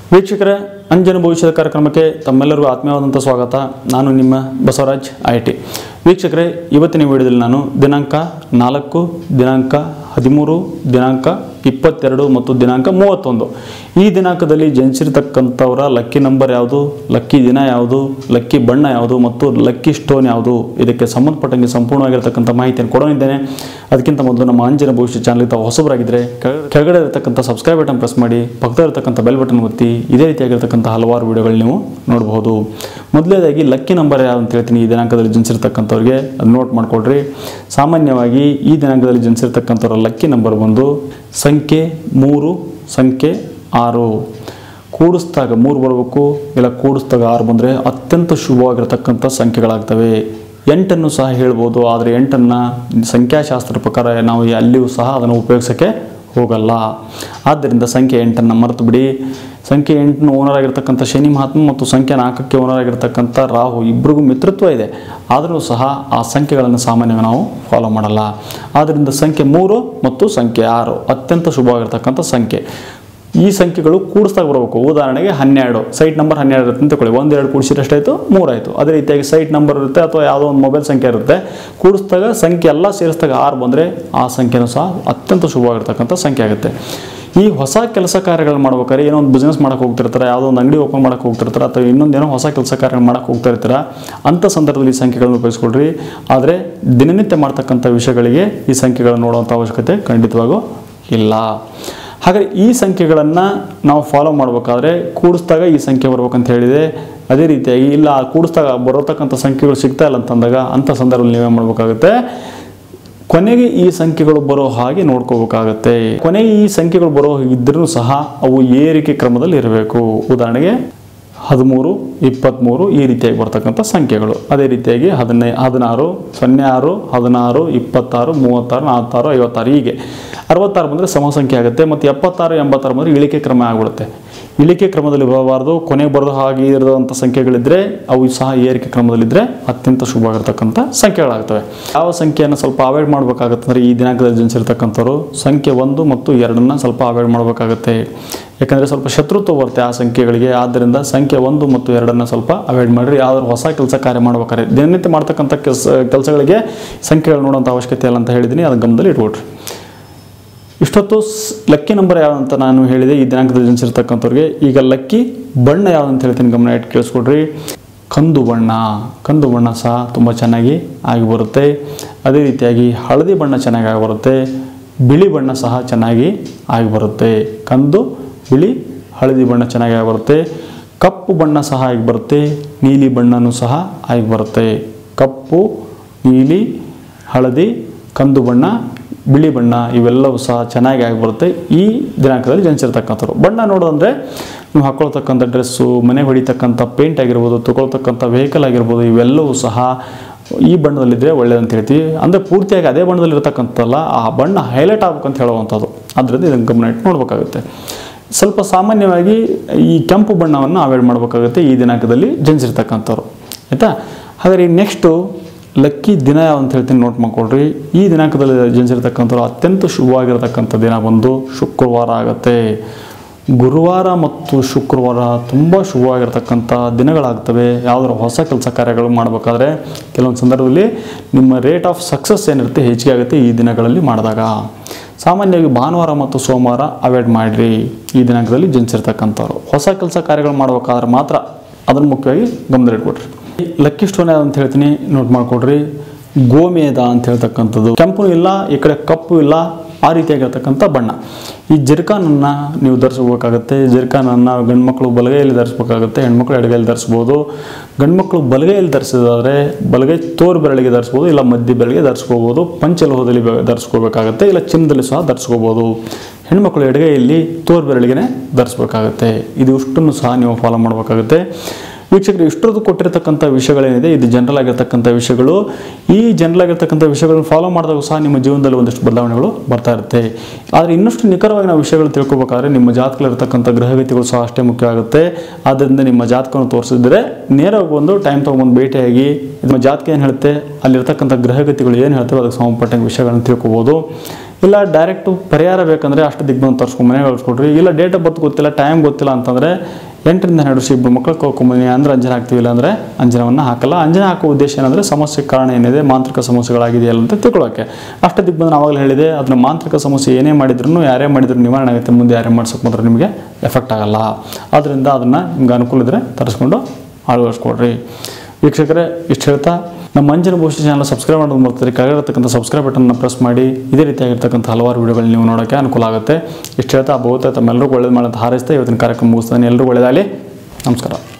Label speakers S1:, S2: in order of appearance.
S1: ವೀಕ್ಷಕರೇ ಅಂಜನ ಭವಿಷ್ಯದ ಕಾರ್ಯಕ್ರಮಕ್ಕೆ ತಮ್ಮೆಲ್ಲರಿಗೂ ಆತ್ಮೀಯವಾದಂಥ ಸ್ವಾಗತ ನಾನು ನಿಮ್ಮ ಬಸವರಾಜ್ ಐ ಟಿ ವೀಕ್ಷಕರೇ ಇವತ್ತಿನ ವಿಡಿಯೋದಲ್ಲಿ ನಾನು ದಿನಾಂಕ ನಾಲ್ಕು ದಿನಾಂಕ ಹದಿಮೂರು ದಿನಾಂಕ ಇಪ್ಪತ್ತೆರಡು ಮತ್ತು ದಿನಾಂಕ ಮೂವತ್ತೊಂದು ಈ ದಿನಾಂಕದಲ್ಲಿ ಜನಿಸಿರ್ತಕ್ಕಂಥವರ ಲಕ್ಕಿ ನಂಬರ್ ಯಾವುದು ಲಕ್ಕಿ ದಿನ ಯಾವುದು ಲಕ್ಕಿ ಬಣ್ಣ ಯಾವುದು ಮತ್ತು ಲಕ್ಕಿ ಸ್ಟೋನ್ ಯಾವುದು ಇದಕ್ಕೆ ಸಂಬಂಧಪಟ್ಟಂಗೆ ಸಂಪೂರ್ಣವಾಗಿರ್ತಕ್ಕಂಥ ಮಾಹಿತಿಯನ್ನು ಕೊಡೋನಿದ್ದೇನೆ ಅದಕ್ಕಿಂತ ಮೊದಲು ನಮ್ಮ ಅಂಜನ ಭವಿಷ್ಯ ಚಾನಲ್ ತಾವು ಹೊಸಬರಾಗಿದ್ದರೆ ಕೆಳ- ಕೆಳಗಡೆ ಇರತಕ್ಕಂಥ ಸಬ್ಸ್ಕ್ರೈಬ್ ಬಟನ್ ಪ್ರೆಸ್ ಮಾಡಿ ಪಕ್ಕದಲ್ಲಿರ್ತಕ್ಕಂಥ ಬೆಲ್ ಬಟನ್ ಒತ್ತಿ ಇದೇ ರೀತಿಯಾಗಿರ್ತಕ್ಕಂಥ ಹಲವಾರು ವಿಡಿಯೋಗಳು ನೀವು ನೋಡಬಹುದು ಮೊದಲನೇದಾಗಿ ಲಕ್ಕಿ ನಂಬರ್ ಯಾವುದು ಅಂತ ಹೇಳ್ತೀನಿ ಈ ದಿನಾಂಕದಲ್ಲಿ ಜನಿಸಿರ್ತಕ್ಕಂಥವ್ರಿಗೆ ಅದು ನೋಟ್ ಮಾಡ್ಕೊಳ್ರಿ ಸಾಮಾನ್ಯವಾಗಿ ಈ ದಿನಾಂಕದಲ್ಲಿ ಜನಿಸಿರ್ತಕ್ಕಂಥವ್ರ ಲಕ್ಕಿ ನಂಬರ್ ಬಂದು ಸಂಖ್ಯೆ ಮೂರು ಸಂಖ್ಯೆ ಆರು ಕೂಡಿಸ್ದಾಗ ಮೂರು ಬರಬೇಕು ಇಲ್ಲ ಕೂಡಿಸ್ದಾಗ ಆರು ಬಂದರೆ ಅತ್ಯಂತ ಶುಭವಾಗಿರ್ತಕ್ಕಂಥ ಸಂಖ್ಯೆಗಳಾಗ್ತವೆ ಎಂಟನ್ನು ಸಹ ಹೇಳ್ಬೋದು ಆದರೆ ಎಂಟನ್ನು ಸಂಖ್ಯಾಶಾಸ್ತ್ರ ಪ್ರಕಾರ ನಾವು ಅಲ್ಲಿಯೂ ಸಹ ಅದನ್ನು ಉಪಯೋಗಿಸೋಕ್ಕೆ ಹೋಗಲ್ಲ ಆದ್ದರಿಂದ ಸಂಖ್ಯೆ ಎಂಟನ್ನು ಮರೆತು ಬಿಡಿ ಸಂಖ್ಯೆ ಎಂಟನ್ನು ಓನರ್ ಆಗಿರ್ತಕ್ಕಂಥ ಶನಿ ಮಹಾತ್ಮ ಮತ್ತು ಸಂಖ್ಯೆ ನಾಲ್ಕಕ್ಕೆ ಓನರ್ ಆಗಿರ್ತಕ್ಕಂಥ ರಾಹು ಇಬ್ಬರಿಗೂ ಮಿತ್ರತ್ವ ಇದೆ ಆದರೂ ಸಹ ಆ ಸಂಖ್ಯೆಗಳನ್ನು ಸಾಮಾನ್ಯವಾಗಿ ನಾವು ಫಾಲೋ ಮಾಡಲ್ಲ ಆದ್ದರಿಂದ ಸಂಖ್ಯೆ ಮೂರು ಮತ್ತು ಸಂಖ್ಯೆ ಆರು ಅತ್ಯಂತ ಶುಭವಾಗಿರ್ತಕ್ಕಂಥ ಸಂಖ್ಯೆ ಈ ಸಂಖ್ಯೆಗಳು ಕೂಡಿಸ್ದಾಗ ಬರಬೇಕು ಉದಾಹರಣೆಗೆ ಹನ್ನೆರಡು ಸೈಟ್ ನಂಬರ್ ಹನ್ನೆರಡು ಇರುತ್ತೆ ಅಂತ ತಿಳ್ಕೊಳ್ಳಿ ಒಂದೆರಡು ಕೂಡಿಸಿದ್ರೆ ಎಷ್ಟಾಯಿತು ಮೂರಾಯಿತು ಅದೇ ರೀತಿಯಾಗಿ ಸೈಟ್ ನಂಬರ್ ಇರುತ್ತೆ ಅಥವಾ ಯಾವುದೋ ಒಂದು ಮೊಬೈಲ್ ಸಂಖ್ಯೆ ಇರುತ್ತೆ ಕೂಡಿಸಿದಾಗ ಸಂಖ್ಯೆ ಎಲ್ಲ ಸೇರಿಸಿದಾಗ ಆರು ಬಂದರೆ ಆ ಸಂಖ್ಯೆನೂ ಸಹ ಅತ್ಯಂತ ಶುಭವಾಗಿರ್ತಕ್ಕಂಥ ಸಂಖ್ಯೆ ಆಗುತ್ತೆ ಈ ಹೊಸ ಕೆಲಸ ಕಾರ್ಯಗಳು ಮಾಡ್ಬೇಕಾದ್ರೆ ಏನೋ ಒಂದು ಬಿಸ್ನೆಸ್ ಮಾಡಕ್ಕೆ ಹೋಗ್ತಿರ್ತಾರೆ ಯಾವುದೋ ಒಂದು ಅಂಗಡಿ ಓಪನ್ ಮಾಡಕ್ಕೆ ಹೋಗ್ತಿರ್ತಾರೆ ಅಥವಾ ಇನ್ನೊಂದೇನೋ ಹೊಸ ಕೆಲಸ ಕಾರ್ಯ ಮಾಡಕ್ಕೆ ಹೋಗ್ತಾ ಇರ್ತೀರ ಅಂಥ ಸಂದರ್ಭದಲ್ಲಿ ಈ ಸಂಖ್ಯೆಗಳನ್ನು ಉಪಯೋಗಿಸ್ಕೊಳ್ರಿ ಆದರೆ ದಿನನಿತ್ಯ ಮಾಡ್ತಕ್ಕಂಥ ವಿಷಯಗಳಿಗೆ ಈ ಸಂಖ್ಯೆಗಳನ್ನು ನೋಡುವಂಥ ಅವಶ್ಯಕತೆ ಖಂಡಿತವಾಗೂ ಇಲ್ಲ ಹಾಗಾದರೆ ಈ ಸಂಖ್ಯೆಗಳನ್ನು ನಾವು ಫಾಲೋ ಮಾಡಬೇಕಾದ್ರೆ ಕೂಡಿಸಿದಾಗ ಈ ಸಂಖ್ಯೆ ಬರ್ಬೇಕಂತ ಹೇಳಿದೆ ಅದೇ ರೀತಿಯಾಗಿ ಇಲ್ಲ ಆ ಕೂಡಿಸಿದಾಗ ಬರತಕ್ಕಂಥ ಸಂಖ್ಯೆಗಳು ಸಿಗ್ತಾ ಇಲ್ಲ ಅಂತಂದಾಗ ಅಂಥ ಸಂದರ್ಭದಲ್ಲಿ ನೀವೇ ಮಾಡಬೇಕಾಗುತ್ತೆ ಕೊನೆಗೆ ಈ ಸಂಖ್ಯೆಗಳು ಬರೋ ಹಾಗೆ ನೋಡ್ಕೋಬೇಕಾಗತ್ತೆ ಕೊನೆಗೆ ಈ ಸಂಖ್ಯೆಗಳು ಬರೋ ಇದ್ರೂ ಸಹ ಅವು ಏರಿಕೆ ಕ್ರಮದಲ್ಲಿ ಇರಬೇಕು ಉದಾಹರಣೆಗೆ ಹದಿಮೂರು ಇಪ್ಪತ್ತ್ಮೂರು ಈ ರೀತಿಯಾಗಿ ಬರ್ತಕ್ಕಂಥ ಸಂಖ್ಯೆಗಳು ಅದೇ ರೀತಿಯಾಗಿ ಹದಿನೈ ಹದಿನಾರು ಸೊನ್ನೆ ಆರು ಹದಿನಾರು ಇಪ್ಪತ್ತಾರು ಮೂವತ್ತಾರು ನಲವತ್ತಾರು ಐವತ್ತಾರು ಹೀಗೆ ಅರವತ್ತಾರು ಬಂದರೆ ಸಮ ಸಂಖ್ಯೆ ಆಗುತ್ತೆ ಮತ್ತು ಎಪ್ಪತ್ತಾರು ಎಂಬತ್ತಾರು ಬಂದರೆ ಇಳಿಕೆ ಕ್ರಮ ಆಗಿಬಿಡುತ್ತೆ ಇಳಿಕೆ ಕ್ರಮದಲ್ಲಿ ಬರಬಾರ್ದು ಕೊನೆಗೆ ಬರೋದು ಹಾಗೆ ಇರೋಂಥ ಸಂಖ್ಯೆಗಳಿದ್ದರೆ ಅವು ಸಹ ಏರಿಕೆ ಕ್ರಮದಲ್ಲಿದ್ದರೆ ಅತ್ಯಂತ ಶುಭವಾಗಿರ್ತಕ್ಕಂಥ ಸಂಖ್ಯೆಗಳಾಗ್ತವೆ ಯಾವ ಸಂಖ್ಯೆಯನ್ನು ಸ್ವಲ್ಪ ಅವಾಯ್ಡ್ ಮಾಡಬೇಕಾಗತ್ತಂದ್ರೆ ಈ ದಿನಾಂಕದಲ್ಲಿ ಜನಿಸಿರ್ತಕ್ಕಂಥವ್ರು ಸಂಖ್ಯೆ ಒಂದು ಮತ್ತು ಎರಡನ್ನ ಸ್ವಲ್ಪ ಅವಾಯ್ಡ್ ಮಾಡಬೇಕಾಗತ್ತೆ ಯಾಕಂದರೆ ಸ್ವಲ್ಪ ಶತ್ರುತ್ವ ಬರುತ್ತೆ ಆ ಸಂಖ್ಯೆಗಳಿಗೆ ಆದ್ದರಿಂದ ಸಂಖ್ಯೆ ಒಂದು ಮತ್ತು ಎರಡನ್ನು ಸ್ವಲ್ಪ ಅವಾಯ್ಡ್ ಮಾಡಿರಿ ಯಾವ್ದಾದ್ರು ಹೊಸ ಕೆಲಸ ಕಾರ್ಯ ಮಾಡ್ಬೇಕಾದ್ರೆ ದಿನನಿತ್ಯ ಮಾಡ್ತಕ್ಕಂಥ ಕೆಲಸ ಕೆಲಸಗಳಿಗೆ ಸಂಖ್ಯೆಗಳು ನೋಡುವಂಥ ಅವಶ್ಯಕತೆ ಇಲ್ಲ ಅಂತ ಹೇಳಿದ್ದೀನಿ ಅದನ್ನ ಗಮನದಲ್ಲಿ ಇಟ್ಕೊಳ್ರಿ ಇಷ್ಟೊತ್ತು ಸ್- ಲಕ್ಕಿ ನಂಬರ್ ಯಾವ್ದು ಅಂತ ನಾನು ಹೇಳಿದೆ ಈ ದಿನಾಂಕದಲ್ಲಿ ಜನಿಸಿರ್ತಕ್ಕಂಥವ್ರಿಗೆ ಈಗ ಲಕ್ಕಿ ಬಣ್ಣ ಯಾವ್ದು ಅಂತ ಹೇಳ್ತೀನಿ ಗಮನ ಇಟ್ಟು ಕೇಳಿಸ್ಕೊಡ್ರಿ ಕಂದು ಬಣ್ಣ ಕಂದು ಬಣ್ಣ ಸಹ ತುಂಬ ಚೆನ್ನಾಗಿ ಆಗಿ ಬರುತ್ತೆ ಅದೇ ರೀತಿಯಾಗಿ ಹಳದಿ ಬಣ್ಣ ಚೆನ್ನಾಗಿ ಆಗಿ ಬರುತ್ತೆ ಬಿಳಿ ಬಣ್ಣ ಸಹ ಚೆನ್ನಾಗಿ ಆಗಿ ಬರುತ್ತೆ ಕಂದು ಬಿಳಿ ಹಳದಿ ಬಣ್ಣ ಚೆನ್ನಾಗಿ ಆಗಿ ಬರುತ್ತೆ ಕಪ್ಪು ಬಣ್ಣ ಸಹ ಆಗಿ ಬರುತ್ತೆ ನೀಲಿ ಬಣ್ಣನೂ ಸಹ ಆಗಿ ಬರುತ್ತೆ ಕಪ್ಪು ನೀಲಿ ಹಳದಿ ಕಂದು ಬಣ್ಣ ಬಿಳಿ ಬಣ್ಣ ಇವೆಲ್ಲವೂ ಸಹ ಚೆನ್ನಾಗಿ ಆಗಿಬರುತ್ತೆ ಈ ದಿನಾಂಕದಲ್ಲಿ ಜನಿಸಿರ್ತಕ್ಕಂಥವ್ರು ಬಣ್ಣ ನೋಡೋದಂದರೆ ನೀವು ಹಾಕ್ಕೊಳ್ತಕ್ಕಂಥ ಡ್ರೆಸ್ಸು ಮನೆಗೆ ಹೊಡಿತಕ್ಕಂಥ ಪೇಂಟ್ ಆಗಿರ್ಬೋದು ತಗೊಳ್ತಕ್ಕಂಥ ವೆಹಿಕಲ್ ಆಗಿರ್ಬೋದು ಇವೆಲ್ಲವೂ ಸಹ ಈ ಬಣ್ಣದಲ್ಲಿದ್ದರೆ ಒಳ್ಳೆಯದಂತ ಹೇಳ್ತೀವಿ ಅಂದರೆ ಪೂರ್ತಿಯಾಗಿ ಅದೇ ಬಣ್ಣದಲ್ಲಿ ಇರತಕ್ಕಂಥಲ್ಲ ಆ ಬಣ್ಣ ಹೈಲೈಟ್ ಆಗ್ಬೇಕಂತ ಹೇಳುವಂಥದ್ದು ಆದ್ದರಿಂದ ಇದನ್ನು ಗಮನ ಇಟ್ಟು ನೋಡಬೇಕಾಗುತ್ತೆ ಸ್ವಲ್ಪ ಸಾಮಾನ್ಯವಾಗಿ ಈ ಕೆಂಪು ಬಣ್ಣವನ್ನು ಅವಾಯ್ಡ್ ಮಾಡಬೇಕಾಗುತ್ತೆ ಈ ದಿನಾಂಕದಲ್ಲಿ ಜನಿಸಿರ್ತಕ್ಕಂಥವ್ರು ಆಯಿತಾ ಹಾಗಾದ್ರೆ ನೆಕ್ಸ್ಟು ಲಕ್ಕಿ ದಿನ ಯಾವ್ದು ಅಂತ ಹೇಳ್ತೀನಿ ನೋಟ್ ಮಾಡ್ಕೊಳ್ರಿ ಈ ದಿನಾಂಕದಲ್ಲಿ ಜನಿಸಿರ್ತಕ್ಕಂಥವ್ರು ಅತ್ಯಂತ ಶುಭವಾಗಿರತಕ್ಕಂಥ ದಿನ ಬಂದು ಶುಕ್ರವಾರ ಆಗುತ್ತೆ ಗುರುವಾರ ಮತ್ತು ಶುಕ್ರವಾರ ತುಂಬ ಶುಭವಾಗಿರ್ತಕ್ಕಂಥ ದಿನಗಳಾಗ್ತವೆ ಯಾವುದಾದ್ರು ಹೊಸ ಕೆಲಸ ಕಾರ್ಯಗಳು ಮಾಡಬೇಕಾದ್ರೆ ಕೆಲವೊಂದು ಸಂದರ್ಭದಲ್ಲಿ ನಿಮ್ಮ ರೇಟ್ ಆಫ್ ಸಕ್ಸಸ್ ಏನಿರುತ್ತೆ ಹೆಚ್ಚಿಗೆ ಆಗುತ್ತೆ ಈ ದಿನಗಳಲ್ಲಿ ಮಾಡಿದಾಗ ಸಾಮಾನ್ಯವಾಗಿ ಭಾನುವಾರ ಮತ್ತು ಸೋಮವಾರ ಅವಾಯ್ಡ್ ಮಾಡಿರಿ ಈ ದಿನಾಂಕದಲ್ಲಿ ಜನಿಸಿರ್ತಕ್ಕಂಥವ್ರು ಹೊಸ ಕೆಲಸ ಕಾರ್ಯಗಳು ಮಾಡಬೇಕಾದ್ರೆ ಮಾತ್ರ ಅದನ್ನು ಮುಖ್ಯವಾಗಿ ಗಮನದಲ್ಲಿಟ್ಕೊಡ್ರಿ ಲಕ್ಕಿ ಸ್ಟೋನ್ ಯಾವ್ದು ಅಂತ ಹೇಳ್ತೀನಿ ನೋಟ್ ಮಾಡ್ಕೊಡ್ರಿ ಗೋಮೇಧ ಅಂತ ಹೇಳ್ತಕ್ಕಂಥದ್ದು ಕೆಂಪು ಇಲ್ಲ ಈ ಕಡೆ ಕಪ್ಪು ಇಲ್ಲ ಆ ರೀತಿಯಾಗಿರ್ತಕ್ಕಂಥ ಬಣ್ಣ ಈ ಜರ್ಕಾನನ್ನು ನೀವು ಧರಿಸ್ಬೇಕಾಗತ್ತೆ ಜರ್ಕಾನನ್ನು ಗಂಡ್ಮಕ್ಳು ಬಲಗೈಯಲ್ಲಿ ಧರಿಸ್ಬೇಕಾಗುತ್ತೆ ಹೆಣ್ಮಕ್ಳು ಎಡಗೈಯಲ್ಲಿ ಧರಿಸ್ಬೋದು ಗಂಡ್ಮಕ್ಳು ಬಲಗೈಯಲ್ಲಿ ಧರಿಸಿದಾದ್ರೆ ಬಲಗೈ ತೋರು ಬೆರಳಿಗೆ ಧರಿಸ್ಬೋದು ಇಲ್ಲ ಮಧ್ಯ ಬೆರಳಿಗೆ ಧರಿಸ್ಕೋಬೋದು ಪಂಚಲೋಹದಲ್ಲಿ ಬೆ- ಧರಿಸ್ಕೋಬೇಕಾಗತ್ತೆ ಇಲ್ಲ ಚಿನ್ನದಲ್ಲಿ ಸಹ ಧರಿಸ್ಕೋಬೋದು ಹೆಣ್ಮಕ್ಳು ಎಡಗೈಯಲ್ಲಿ ತೋರು ಬೆರಳಿಗೆ ಧರಿಸ್ಬೇಕಾಗತ್ತೆ ಇದು ಇಷ್ಟನ್ನು ಸಹ ನೀವು ಫಾಲೋ ಮಾಡಬೇಕಾಗುತ್ತೆ ವೀಕ್ಷಕರು ಇಷ್ಟರದ್ದು ಕೊಟ್ಟಿರ್ತಕ್ಕಂಥ ವಿಷಯಗಳೇನಿದೆ ಇದು ಜನರಲ್ ಆಗಿರ್ತಕ್ಕಂಥ ವಿಷಯಗಳು ಈ ಜನರಲ್ ಆಗಿರ್ತಕ್ಕಂಥ ವಿಷಯಗಳನ್ನು ಫಾಲೋ ಮಾಡಿದಾಗ ಸಹ ನಿಮ್ಮ ಜೀವನದಲ್ಲಿ ಒಂದಿಷ್ಟು ಬದಲಾವಣೆಗಳು ಬರ್ತಾ ಇರುತ್ತೆ ಆದರೆ ಇನ್ನಷ್ಟು ನಿಖರವಾಗಿ ನಾವು ವಿಷಯಗಳು ತಿಳ್ಕೊಬೇಕಾದ್ರೆ ನಿಮ್ಮ ಜಾತಕದಲ್ಲಿರ್ತಕ್ಕಂಥ ಗ್ರಹಗತಿಗಳು ಸಹ ಅಷ್ಟೇ ಮುಖ್ಯ ಆಗುತ್ತೆ ಆದ್ದರಿಂದ ನಿಮ್ಮ ಜಾತಕವನ್ನು ತೋರಿಸಿದ್ರೆ ನೇರವಾಗಿ ಬಂದು ಟೈಮ್ ತೊಗೊಂಡು ಭೇಟಿಯಾಗಿ ನಿಮ್ಮ ಜಾತಕ ಏನು ಹೇಳುತ್ತೆ ಅಲ್ಲಿರ್ತಕ್ಕಂಥ ಗ್ರಹಗತಿಗಳು ಏನು ಹೇಳ್ತವೆ ಅದಕ್ಕೆ ಸಂಬಂಧಪಟ್ಟಂಗೆ ವಿಷಯಗಳನ್ನು ತಿಳ್ಕೊಬೋದು ಇಲ್ಲ ಡೈರೆಕ್ಟು ಪರಿಹಾರ ಬೇಕಂದರೆ ಅಷ್ಟು ದಿಗ್ಬಂಧ ತರಿಸ್ಕೊಂಡು ಮನೆಗೆ ಕಳಿಸ್ಕೊಡ್ರಿ ಇಲ್ಲ ಡೇಟ್ ಆಫ್ ಬರ್ತ್ ಗೊತ್ತಿಲ್ಲ ಟೈಮ್ ಗೊತ್ತಿಲ್ಲ ಅಂತಂದರೆ ಎಂಟರಿಂದ ಹನ್ನೆರಡು ವರ್ಷ ಇಬ್ಬರು ಮಕ್ಕಳು ಕಳ್ಕೊಂಬನಿ ಅಂದ್ರೆ ಅಂಜನ ಹಾಕ್ತೀವಿಲ್ಲ ಅಂದರೆ ಅಂಜನವನ್ನು ಹಾಕಲ್ಲ ಅಂಜನ ಹಾಕೋ ಉದ್ದೇಶ ಏನಂದರೆ ಸಮಸ್ಯೆ ಕಾರಣ ಏನಿದೆ ಮಾಂತ್ರಿಕ ಸಮಸ್ಯೆಗಳಾಗಿದೆಯಲ್ಲ ಅಂತ ತಿಳ್ಕೊಳ್ಳೋಕ್ಕೆ ಅಷ್ಟು ದಿಗ್ಬಂಧನ ಆವಾಗಲೇ ಹೇಳಿದೆ ಅದನ್ನ ಮಾಂತ್ರಿಕ ಸಮಸ್ಯೆ ಏನೇ ಮಾಡಿದ್ರು ಯಾರೇ ಮಾಡಿದ್ರು ನಿವಾರಣೆ ಆಗುತ್ತೆ ಮುಂದೆ ಯಾರೇ ಮಾಡ್ಸೋಕೆ ಬಂದ್ರೆ ನಿಮಗೆ ಎಫೆಕ್ಟ್ ಆಗಲ್ಲ ಆದ್ದರಿಂದ ಅದನ್ನು ನಿಮ್ಗೆ ಅನುಕೂಲ ಇದ್ದರೆ ತರಿಸ್ಕೊಂಡು ಅಳವಡಿಸ್ಕೊಡ್ರಿ ವೀಕ್ಷಕರೇ ಇಷ್ಟು ಹೇಳ್ತಾ ನಮ್ಮ ಅಂಜನ ಭವಿಷ್ಯ ಚಾನಲ್ ಸಬ್ಸ್ಕ್ರೈಬ್ ಮಾಡೋದು ಮರ್ತಾರೆ ಕೆಳಗಡೆ ಇರ್ತಕ್ಕಂಥ ಸಬ್ಸ್ಕ್ರೈಬ್ ಬಟನ್ನ ಪ್ರೆಸ್ ಮಾಡಿ ಇದೇ ರೀತಿಯಾಗಿರ್ತಕ್ಕಂಥ ಹಲವಾರು ವಿಡಿಯೋಗಳು ನೀವು ನೋಡೋಕ್ಕೆ ಅನುಕೂಲ ಆಗುತ್ತೆ ಇಷ್ಟು ಹೇಳ್ತಾ ಬಹುತೇಕ ತಮ್ಮೆಲ್ಲರಿಗೂ ಒಳ್ಳೇದು ಮಾಡೋದು ಹಾರೈಸ್ತಾ ಇವತ್ತಿನ ಕಾರ್ಯಕ್ರಮ ಮುಗಿಸ್ತಾನೆ ಎಲ್ಲರಿಗೂ ಒಳ್ಳೆಯದಾಗಲಿ ನಮಸ್ಕಾರ